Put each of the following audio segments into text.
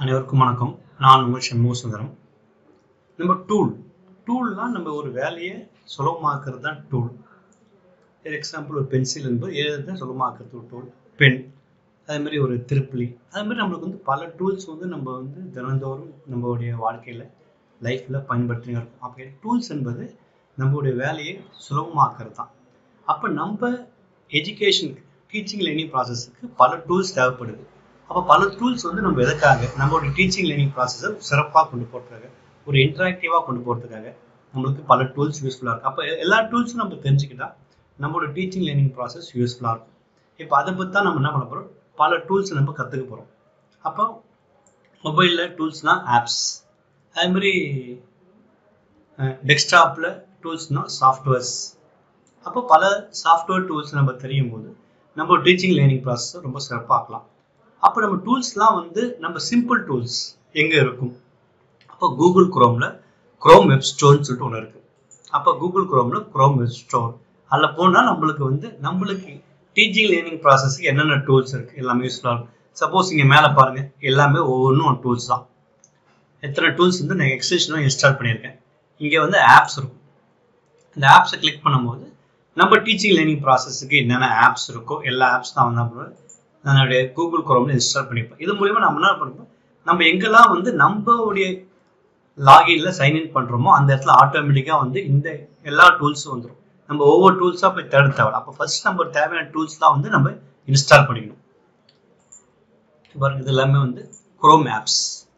அனைவருக்கும் வணக்கம் நான் உங்கள் சண்முக சுந்தரம் நம்ம டூல் டூல்லாம் நம்ம ஒரு வேலையை சுலபமாக்குறது தான் டூல் ஃபார் எக்ஸாம்பிள் ஒரு பென்சில் என்பது எழுத சுலபமாக்குறது ஒரு டூல் பென் அதே மாதிரி ஒரு திருப்பிலி அதே மாதிரி நம்மளுக்கு வந்து பல டூல்ஸ் வந்து நம்ம வந்து தினந்தோறும் நம்மளுடைய வாழ்க்கையில் லைஃப்பில் பயன்படுத்தி இருக்கோம் அப்போ டூல்ஸ் என்பது நம்மளுடைய வேலையை சுலபமாக்குறது தான் அப்போ நம்ம எஜுகேஷனுக்கு டீச்சிங் லேர்னிங் ப்ராசஸுக்கு பல டூல்ஸ் தேவைப்படுது அப்போ பல டூல்ஸ் வந்து நம்ம எதுக்காக நம்மளோட டீச்சிங் லேர்னிங் ப்ராசஸை சிறப்பாக கொண்டு போகிறதுக்காக ஒரு இன்ட்ராக்டிவாக கொண்டு போகிறதுக்காக நம்மளுக்கு பல டூல்ஸ் யூஸ்ஃபுல்லாக இருக்கும் அப்போ எல்லா டூல்ஸும் நம்ம தெரிஞ்சுக்கிட்டா நம்மளோட டீச்சிங் லேர்னிங் ப்ராசஸ் யூஸ்ஃபுல்லாக இருக்கும் இப்போ அதை பற்றி தான் நம்ம என்ன பண்ண போகிறோம் பல டூல்ஸ் நம்ம கற்றுக்க போகிறோம் அப்போ மொபைலில் டூல்ஸ்னால் ஆப்ஸ் அதே மாதிரி டெஸ்க்டாப்பில் டூல்ஸ்னால் சாஃப்ட்வேர்ஸ் அப்போ பல சாஃப்ட்வேர் டூல்ஸ் நம்ம தெரியும் போது நம்ம டீச்சிங் லேர்னிங் ப்ராசஸை ரொம்ப சிறப்பாக்கலாம் அப்போ நம்ம டூல்ஸ்லாம் வந்து நம்ம சிம்பிள் டூல்ஸ் எங்கே இருக்கும் அப்போ கூகுள் குரோமில் குரோம் வெப் ஸ்டோர்னு சொல்லிட்டு ஒன்று இருக்குது அப்போ கூகுள் குரோமில் குரோம் வெப் ஸ்டோர் அதில் போனால் நம்மளுக்கு வந்து நம்மளுக்கு டீச்சிங் லேர்னிங் ப்ராசஸ்க்கு என்னென்ன டூல்ஸ் இருக்குது எல்லாமே யூஸ்ஃபுல்லாக இருக்கும் சப்போஸ் இங்கே மேலே பாருங்கள் எல்லாமே ஒவ்வொன்றும் டூல்ஸ் தான் எத்தனை டூல்ஸ் வந்து நான் எக்ஸ்டென்ஷனும் இன்ஸ்டால் பண்ணியிருக்கேன் இங்கே வந்து ஆப்ஸ் இருக்கும் இந்த ஆப்ஸை கிளிக் பண்ணும்போது நம்ம டீச்சிங் லேர்னிங் ப்ராசஸுக்கு என்னென்ன ஆப்ஸ் இருக்கோ எல்லா ஆப்ஸ் தான் வந்து பண்ணுவேன் என்னுடைய கூகுள் குரோமில் இன்ஸ்டால் பண்ணிப்பேன் இது மூலிமா நம்ம என்ன பண்ணுவோம் நம்ம எங்கெல்லாம் வந்து நம்மளுடைய லாகின்ல சைன்இன் பண்ணுறோமோ அந்த இடத்துல ஆட்டோமேட்டிக்காக வந்து இந்த எல்லா டூல்ஸும் வந்துடும் நம்ம ஒவ்வொரு டூல்ஸாக போய் தேட தேவை அப்போ ஃபர்ஸ்ட் நம்ம தேவையான டூல்ஸ்லாம் வந்து நம்ம இன்ஸ்டால் பண்ணிக்கணும் பாருங்க இது எல்லாமே வந்து குரோம் ஆப்ஸ்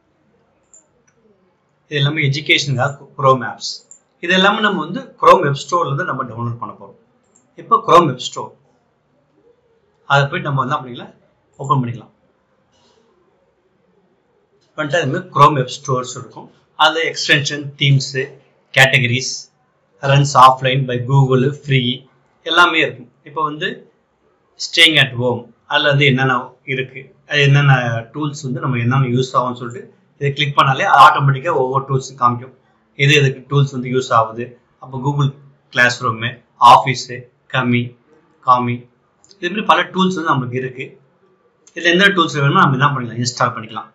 இது எல்லாமே எஜுகேஷனுக்காக குரோம் ஆப்ஸ் இது எல்லாமே நம்ம வந்து குரோம் வெப் ஸ்டோர்லேருந்து நம்ம டவுன்லோட் பண்ண போகிறோம் இப்போ குரோம் வெப் ஸ்டோர் அதை போய் நம்ம என்ன பண்ணிக்கலாம் ஓப்பன் பண்ணிக்கலாம் பண்ணிட்டு அது மாதிரி குரோம் வெப் ஸ்டோர்ஸ் இருக்கும் அதில் extension themes categories runs offline by Google free எல்லாமே இருக்கும் இப்போ வந்து ஸ்டேயிங் அட் ஹோம் அதில் வந்து என்னென்ன இருக்குது அது என்னென்ன டூல்ஸ் வந்து நம்ம என்னென்ன யூஸ் ஆகும்னு சொல்லிட்டு இதை கிளிக் பண்ணாலே ஆட்டோமேட்டிக்காக ஒவ்வொரு டூல்ஸும் காமிக்கும் எது எதுக்கு டூல்ஸ் வந்து யூஸ் ஆகுது அப்போ கூகுள் கிளாஸ் ரூமு ஆஃபீஸு கம்மி காமி இது மாதிரி பல டூல்ஸ் வந்து நம்மளுக்கு இருக்குது இதில் எந்த டூல்ஸ் வேணுமோ நம்ம என்ன பண்ணிக்கலாம் இன்ஸ்டால் பண்ணிக்கலாம்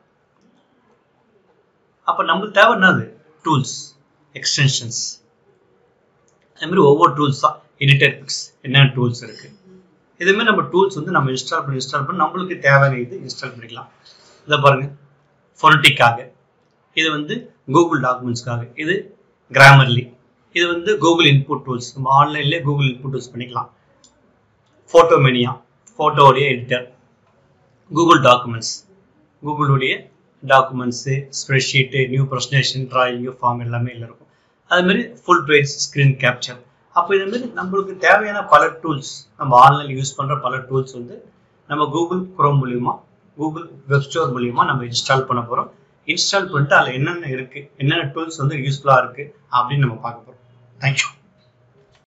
அப்போ நம்மளுக்கு தேவை என்னது டூல்ஸ் எக்ஸ்டென்ஷன்ஸ் அதே மாதிரி ஒவ்வொரு டூல்ஸ் தான் எடிட்டர் பிக்ஸ் என்னென்ன டூல்ஸ் இருக்குது இதுமாரி நம்ம டூல்ஸ் வந்து நம்ம இன்ஸ்டால் பண்ணி இன்ஸ்டால் பண்ணி நம்மளுக்கு தேவையான இது இன்ஸ்டால் பண்ணிக்கலாம் இதை பாருங்கள் ஃபொனட்டிக்காக இது வந்து கூகுள் டாக்குமெண்ட்ஸ்க்காக இது கிராமர்லி இது வந்து கூகுள் இன்புட் டூல்ஸ் நம்ம ஆன்லைன்லேயே கூகுள் இன்புட் டூல்ஸ் பண்ணிக்கலாம் ஃபோட்டோ மெனியா ஃபோட்டோடைய எடிட்டர் கூகுள் டாக்குமெண்ட்ஸ் கூகுளுடைய documents spreadsheet new presentation drawing form எல்லாமே இல்லை இருக்கும் அதுமாரி ஃபுல் பேஜ் ஸ்க்ரீன் கேப்சர் அப்போ இதுமாரி நம்மளுக்கு தேவையான பல டூல்ஸ் நம்ம ஆன்லைனில் யூஸ் பண்ணுற பல டூல்ஸ் வந்து நம்ம கூகுள் குரோம் மூலியமா கூகுள் வெப் ஸ்டோர் மூலியமா நம்ம இன்ஸ்டால் பண்ண போகிறோம் இன்ஸ்டால் பண்ணிட்டு அதில் என்னென்ன இருக்குது என்னென்ன டூல்ஸ் வந்து யூஸ்ஃபுல்லாக இருக்குது அப்படின்னு நம்ம பார்க்க போகிறோம் தேங்க்யூ